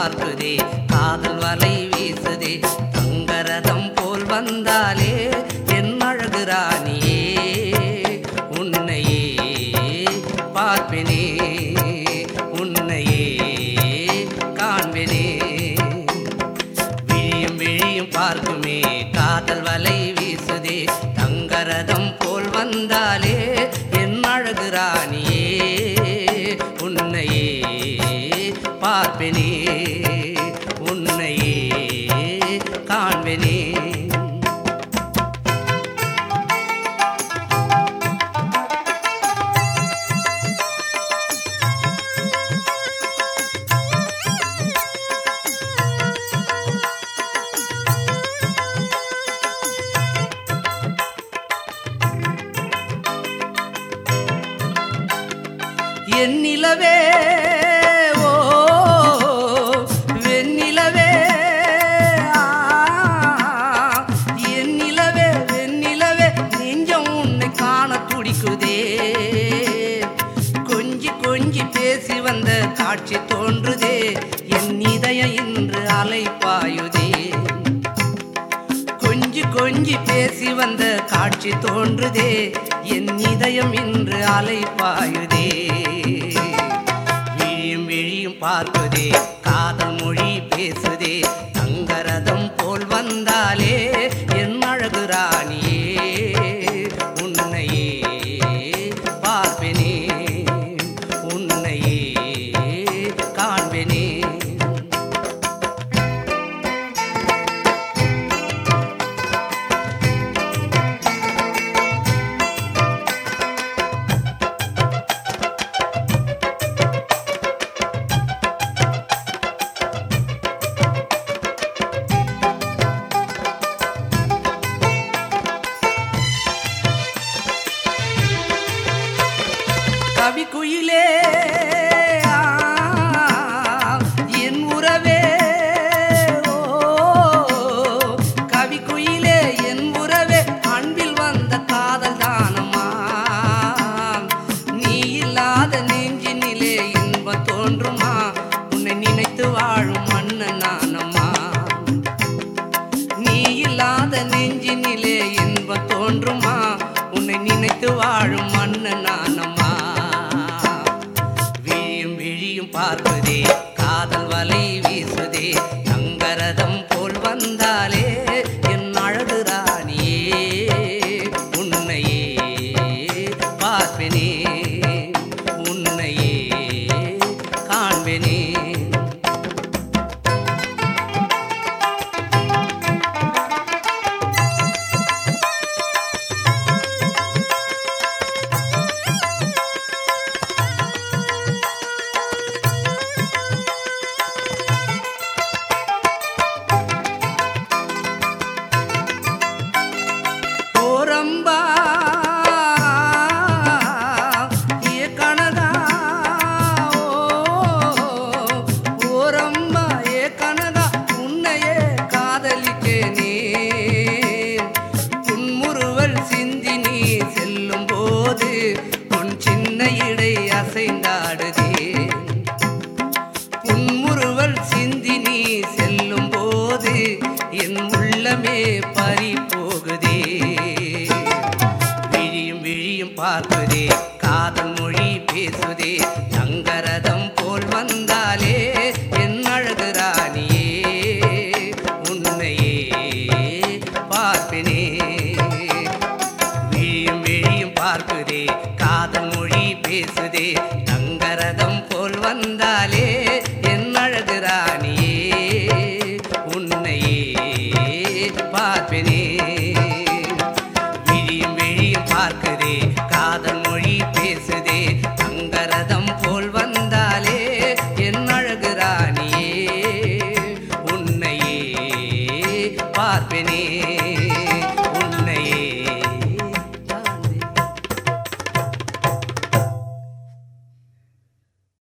பார்க்குதே காதல் வலை வீசுதே தங்கரதம் போல் வந்தாலே என் அழகு ராணியே உன்னையே பார்ப்பேனே உன்னையே காண்பேனே விழியும் விழியும் பார்க்குமே காதல் வலை வீசுதே தங்கரதம் போல் வந்தாலே என் அழகு ராணியே உன்னையே பார்ப்பேனே உன்னையே காண்பேனே என் நிலவே ஓ வெண்ணிலவே ஆ, என் நிலவே வெண்ணிலவே நெஞ்சம் உன்னை காண துடிக்குதே கொஞ்சி கொஞ்சி பேசி வந்த காட்சி தோன்றுதே என் இதயம் இன்று அலைப்பாயுதே கொஞ்சி கொஞ்சி பேசி வந்த காட்சி தோன்றுதே என் இதயம் இன்று அலைப்பாயுதே விழியும் விழியும் பார்க்குதே காதல் மொழி பேசுதே தங்கரதம் போல் வந்தாலே என் அழகு ராணியே உன்னையே பார்ப்பேனே உன்னையே காண்பேனே கவி குயிலே ஆ, என் உறவே ஓ கவி குயிலே என் உறவே அன்பில் வந்த காதல் தானம்மா நீ இல்லாத நெஞ்சினிலே இன்பம் தோன்றுமா உன்னை நினைத்து வாழும் மன்னன் நானம்மா நீ இல்லாத நெஞ்சினிலே இன்பம் தோன்றுமா உன்னை நினைத்து வாழும் மன்னன் நானம்மா விழியும் விழியும் பார்ப்பதே காதல் வலை வீசுதே தங்கரதம் போல் வந்தாலே என் அழகு ராணியே உன்னையே பார்ப்பேனே உன்னையே காண்பேனே ஓரம்பா ஏ கனதா ஓ ஓரம்பா ஏ கனதா உன்னையே காதலிக்கேனே புன்முறுவல் சிந்தி நீ செல்லும் போது உன் சின்ன இடை அசைந்தாடுதே புன்முறுவல் சிந்தி நீ செல்லும் போது என் உள்ளமே பறி போகுதே விழியும் விழியும் பார்க்குதே காதல் மொழி பேசுதே தங்கரதம் போல் வந்தாலே என் அழகு ராணியே உன்னையே பார்ப்பேனே விழியும் விழியும் பார்க்குதே காதல் மொழி பேசுதே தங்கரதம் போல் வந்தாலே என் அழகு ராணியே உன்னையே பார்ப்பேனே விழியும் விழியும் பார்க்குதே காதல் மொழி பேசுதே தங்கரதம் போல் வந்தாலே என் அழகு ராணியே உன்னையே பார்ப்பேனே